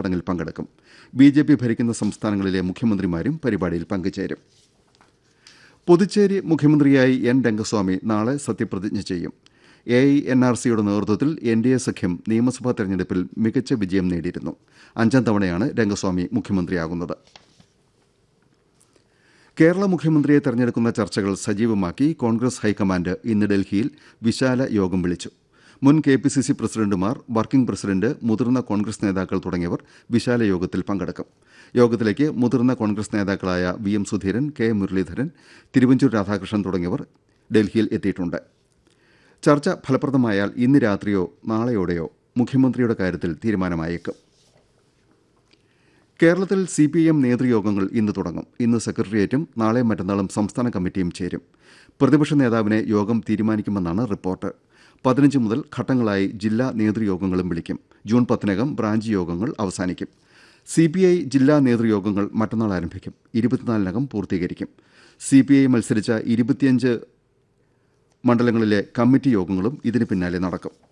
ചടങ്ങിൽ പങ്കെടുക്കും B J P ഭരിക്കുന്ന സംസ്ഥാനങ്ങളിലെ മുഖ്യമന്ത്രിമാരും പരിപാടിയിൽ പങ്കുചേരും പുതുച്ചേരി മുഖ്യമന്ത്രിയായി എൻ രംഗസ്വാമി നാളെ സത്യപ്രതിജ്ഞ ചെയ്യും എ ഐ എൻ ആർ സിയുടെ നേതൃത്വത്തിൽ എൻ ഡി എ സഖ്യം നിയമസഭാ തെരഞ്ഞെടുപ്പിൽ മികച്ച വിജയം നേടിയിരുന്നു അഞ്ചാം തവണയാണ് രംഗസ്വാമി മുഖ്യമന്ത്രിയാകുന്നത് കേരള മുഖ്യമന്ത്രിയെ തെരഞ്ഞെടുക്കുന്ന ചർച്ചകൾ സജീവമാക്കി കോൺഗ്രസ് ഹൈക്കമാൻഡ് ഇന്ന് ഡൽഹിയിൽ വിശാല യോഗം വിളിച്ചു മുൻ കെ പി സി സി പ്രസിഡന്റുമാർ വർക്കിംഗ് പ്രസിഡന്റ് മുതിർന്ന കോൺഗ്രസ് നേതാക്കൾ തുടങ്ങിയവർ വിശാല യോഗത്തിൽ പങ്കെടുക്കും യോഗത്തിലേക്ക് മുതിർന്ന കോൺഗ്രസ് നേതാക്കളായ V M Sudheeran K Muraleedharan Thiruvanchoor Radhakrishnan തുടങ്ങിയവർ ഡൽഹിയിൽ എത്തിയിട്ടുണ്ട് ചർച്ച ഫലപ്രദമായാൽ ഇന്ന് രാത്രിയോ നാളെയോടെയോ മുഖ്യമന്ത്രിയുടെ കാര്യത്തിൽ തീരുമാനമായേക്കും കേരളത്തിൽ സി പി എം നേതൃയോഗങ്ങൾ ഇന്ന് തുടങ്ങും ഇന്ന് സെക്രട്ടേറിയറ്റും നാളെ മറ്റന്നാളും സംസ്ഥാന കമ്മിറ്റിയും ചേരും പ്രതിപക്ഷ നേതാവിനെ യോഗം തീരുമാനിക്കുമെന്നാണ് റിപ്പോർട്ട് പതിനഞ്ച് മുതൽ ഘട്ടങ്ങളായി ജില്ലാ നേതൃയോഗങ്ങളും വിളിക്കും ജൂൺ പത്തിനകം ബ്രാഞ്ച് യോഗങ്ങൾ അവസാനിക്കും സി പി ഐ ജില്ലാ നേതൃയോഗങ്ങൾ മറ്റന്നാൾ ആരംഭിക്കും ഇരുപത്തിനാലിനകം പൂർത്തീകരിക്കും സി പി ഐ മത്സരിച്ച ഇരുപത്തിയഞ്ച് മണ്ഡലങ്ങളിലെ കമ്മിറ്റി യോഗങ്ങളും ഇതിന് പിന്നാലെ നടക്കും